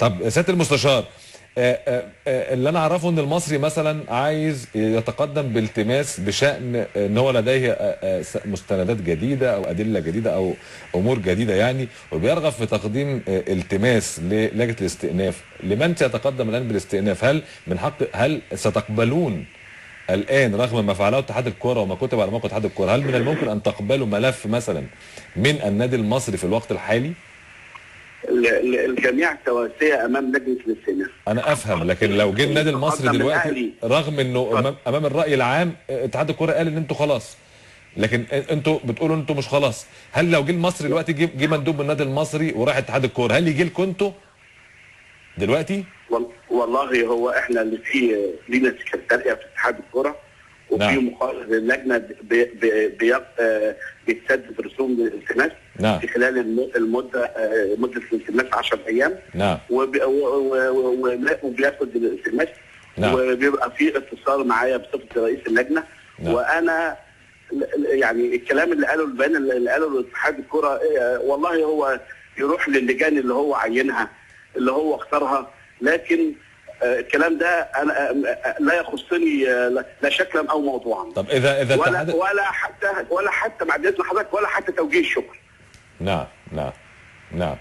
طب سياده المستشار آه، آه، آه، اللي انا اعرفه ان المصري مثلا عايز يتقدم بالتماس بشان ان هو لديه آه، آه، س- مستندات جديده او ادله جديده او امور جديده يعني وبيرغب في تقديم آه، التماس للجنه الاستئناف لمن سيتقدم الان بالاستئناف هل من حق هل ستقبلون الان رغم ما فعله اتحاد الكره وما كتب على موقع اتحاد الكره هل من الممكن ان تقبلوا ملف مثلا من النادي المصري في الوقت الحالي؟ ال- ال- الجميع سواسية امام لجنه الاستئناف انا افهم لكن لو جه النادي المصري تقدم دلوقتي الأهلي. رغم انه امام, أمام الراي العام اتحاد الكوره قال ان انتوا خلاص لكن انتوا بتقولوا انتوا مش خلاص هل لو جه المصري دلوقتي جه جه مندوب من النادي المصري وراح اتحاد الكوره هل يجي لكم انتوا دلوقتي وال- والله هو احنا اللي في لينا سكرتاريه في اتحاد الكره وفي نعم. مقرر للجنه بي بي بي آه، بيتسدد رسوم الالتماس نعم. في خلال الم- المده آه، مده الالتماس 10 ايام نعم وبي- و- و- و- و- وبياخد الالتماس نعم. وبيبقى في اتصال معايا بصفه رئيس اللجنه نعم. وانا ل- ل- يعني الكلام اللي قاله البيان اللي قاله اتحاد الكره آه، والله هو يروح للجان اللي هو عينها اللي هو اختارها لكن آه، الكلام ده انا آه، آه، لا يخصني آه، لا- لا شكلا او موضوعا طب اذا اذا ولا اتحاد ولا حتى ولا حتى بعد اذن حضرتك ولا حتى توجيه الشكر نعم نعم نعم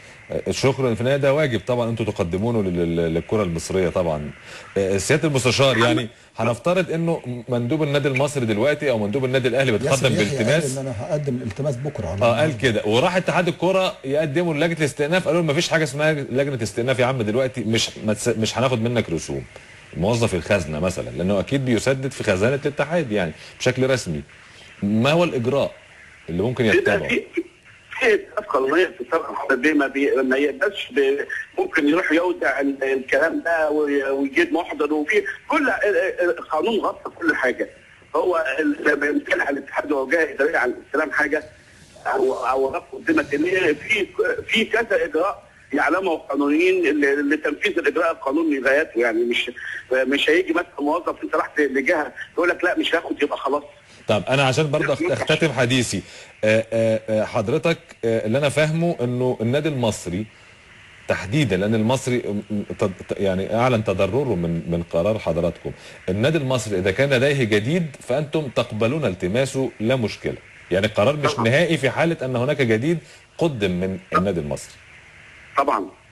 الشكر في النهايه ده واجب طبعا انتوا تقدمونه لل- لل- للكره المصريه طبعا آه، سياده المستشار يعني هنفترض انه مندوب النادي المصري دلوقتي او مندوب النادي الاهلي ياسر بيتقدم يحيى قال بالتماس ان انا هقدم الالتماس بكره على اه قال كده وراح اتحاد الكوره يقدموا لجنه الاستئناف قالوا ما فيش حاجه اسمها لجنه استئناف يا عم دلوقتي مش ما تس- مش هناخد منك رسوم موظف الخزنه مثلا لانه اكيد بيسدد في خزانه الاتحاد يعني بشكل رسمي ما هو الاجراء اللي ممكن في يتبعه في في اجراءات قانونيه طبعا ما بي ما يقدرش ب- ممكن يروح يودع ال- الكلام ده وي- ويجيب محضر وفي كل القانون غطى كل حاجه هو ال- لما يمكن على الاتحاد وجهه اداريه على الاستلام حاجه او او رفع قدمه ان في في كذا اجراء يعلمه القانونيين ل- لتنفيذ الاجراء القانوني لغايته يعني مش مش هيجي مثلا موظف انت رحت لجهه يقول لك لا مش هاخد يبقى خلاص طب انا عشان برضه أخت- اختتم حديثي آه، آه، آه، حضرتك آه، اللي انا فاهمه انه النادي المصري تحديدا لان المصري م- م- تد- ت- يعني اعلن تضرره من من قرار حضراتكم النادي المصري اذا كان لديه جديد فانتم تقبلون التماسه لا مشكله يعني القرار مش طبعا. نهائي في حاله ان هناك جديد قدم من النادي المصري طبعا